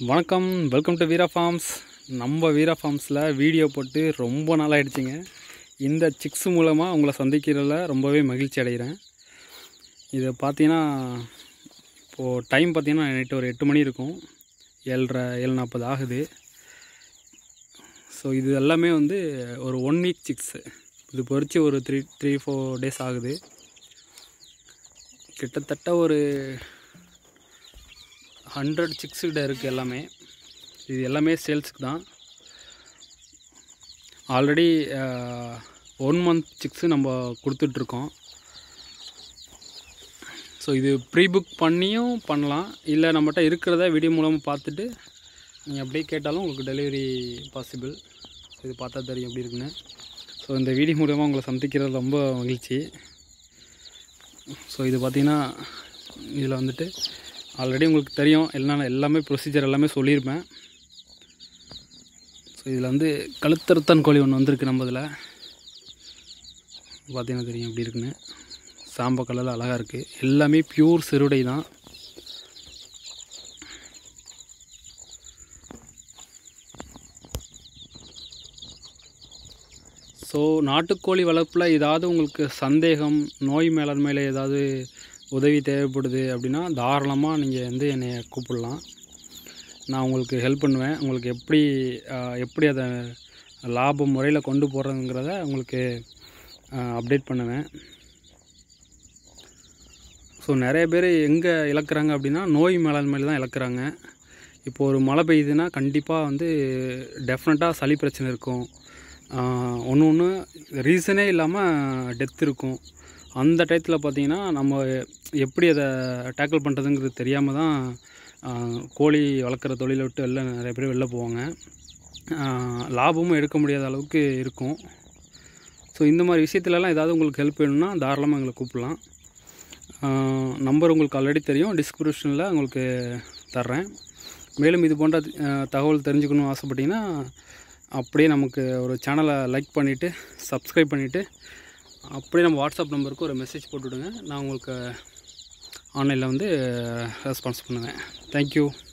வணக்கம் welcome to Veera forms நம்ம வீரா ஃபார்ம்ஸில் video போட்டு ரொம்ப நாள் ஆயிடுச்சுங்க இந்த சிக்ஸ் மூலமாக உங்களை சந்திக்கிறதுல ரொம்பவே மகிழ்ச்சி அடைகிறேன் இதை பார்த்தீங்கன்னா இப்போது டைம் பார்த்தீங்கன்னா நைட்டு ஒரு எட்டு மணி இருக்கும் ஏழ்ரை ஏழு நாற்பது ஆகுது ஸோ இது எல்லாமே வந்து ஒரு ஒன் வீக் சிக்ஸு இது பொறிச்சு ஒரு த்ரீ த்ரீ ஃபோர் டேஸ் ஆகுது கிட்டத்தட்ட ஒரு ஹண்ட்ரட் சிக்ஸ் கிட்ட இருக்குது எல்லாமே இது எல்லாமே சேல்ஸுக்கு தான் ஆல்ரெடி ஒன் மந்த் சிக்ஸு நம்ம கொடுத்துட்ருக்கோம் ஸோ இது ப்ரீ புக் பண்ணியும் பண்ணலாம் இல்லை நம்மகிட்ட இருக்கிறத வீடியோ மூலமாக பார்த்துட்டு நீங்கள் அப்படியே கேட்டாலும் உங்களுக்கு டெலிவரி பாசிபிள் இது பார்த்தா தெரியும் எப்படி இருக்குன்னு ஸோ இந்த வீடியோ மூலமாக உங்களை சந்திக்கிறது ரொம்ப மகிழ்ச்சி ஸோ இது பார்த்திங்கன்னா இதில் வந்துட்டு ஆல்ரெடி உங்களுக்கு தெரியும் என்னென்ன எல்லாமே ப்ரொசீஜர் எல்லாமே சொல்லியிருப்பேன் ஸோ இதில் வந்து கழுத்தறுத்தான் கோழி ஒன்று வந்திருக்கு நம்ம இதில் பார்த்தீங்கன்னா தெரியும் எப்படி இருக்குன்னு சாம்ப கலரில் அழகாக இருக்குது எல்லாமே பியூர் சிறுடை தான் ஸோ நாட்டுக்கோழி வளர்ப்பில் ஏதாவது உங்களுக்கு சந்தேகம் நோய் மேலாண்மையில் ஏதாவது உதவி தேவைப்படுது அப்படின்னா தாராளமாக நீங்கள் வந்து என்னை கூப்பிடலாம் நான் உங்களுக்கு ஹெல்ப் பண்ணுவேன் உங்களுக்கு எப்படி ஆஹ், எப்படி அதை லாப முறையில் கொண்டு போகிறதுங்கிறத உங்களுக்கு அப்டேட் பண்ணுவேன் ஸோ நிறைய பேர் எங்கே இழக்கிறாங்க அப்படின்னா நோய் மேலாண்மையில் தான் இழக்கிறாங்க இப்போ ஒரு மழை பெய்யுதுன்னா கண்டிப்பாக வந்து டெஃபினட்டாக சளி பிரச்சனை இருக்கும் ஒன்று ஒன்று ரீசனே இல்லாமல் டெத் இருக்கும் அந்த டயத்தில் பார்த்தீங்கன்னா நம்ம எப்படி அதை டேக்கிள் பண்ணுறதுங்கிறது தெரியாமல் தான் ஆஹ், கோழி வளர்க்குற தொழிலை விட்டு வெளில நிறைய பேர் வெளில போவாங்க ஆஹ், லாபமும் எடுக்க முடியாத அளவுக்கு இருக்கும் ஸோ இந்த மாதிரி விஷயத்துலலாம் ஏதாவது உங்களுக்கு ஹெல்ப் வேணும்னா தாராளமாக எங்களை கூப்பிடலாம் நம்பர் உங்களுக்கு ஆல்ரெடி தெரியும் டிஸ்கிரிப்ஷனில் உங்களுக்கு தர்றேன் மேலும் இது போன்ற அஹ், தகவல் தெரிஞ்சுக்கணும்னு ஆசைப்பட்டீங்கன்னா அப்படியே நமக்கு ஒரு சேனலை லைக் பண்ணிவிட்டு சப்ஸ்கிரைப் பண்ணிவிட்டு அப்படியே நம்ம வாட்ஸ்அப் நம்பருக்கு ஒரு மெசேஜ் போட்டுவிடுங்க நான் உங்களுக்கு ஆன்லைனில் வந்து ரெஸ்பான்ஸ் பண்ணுவேன் தேங்க்யூ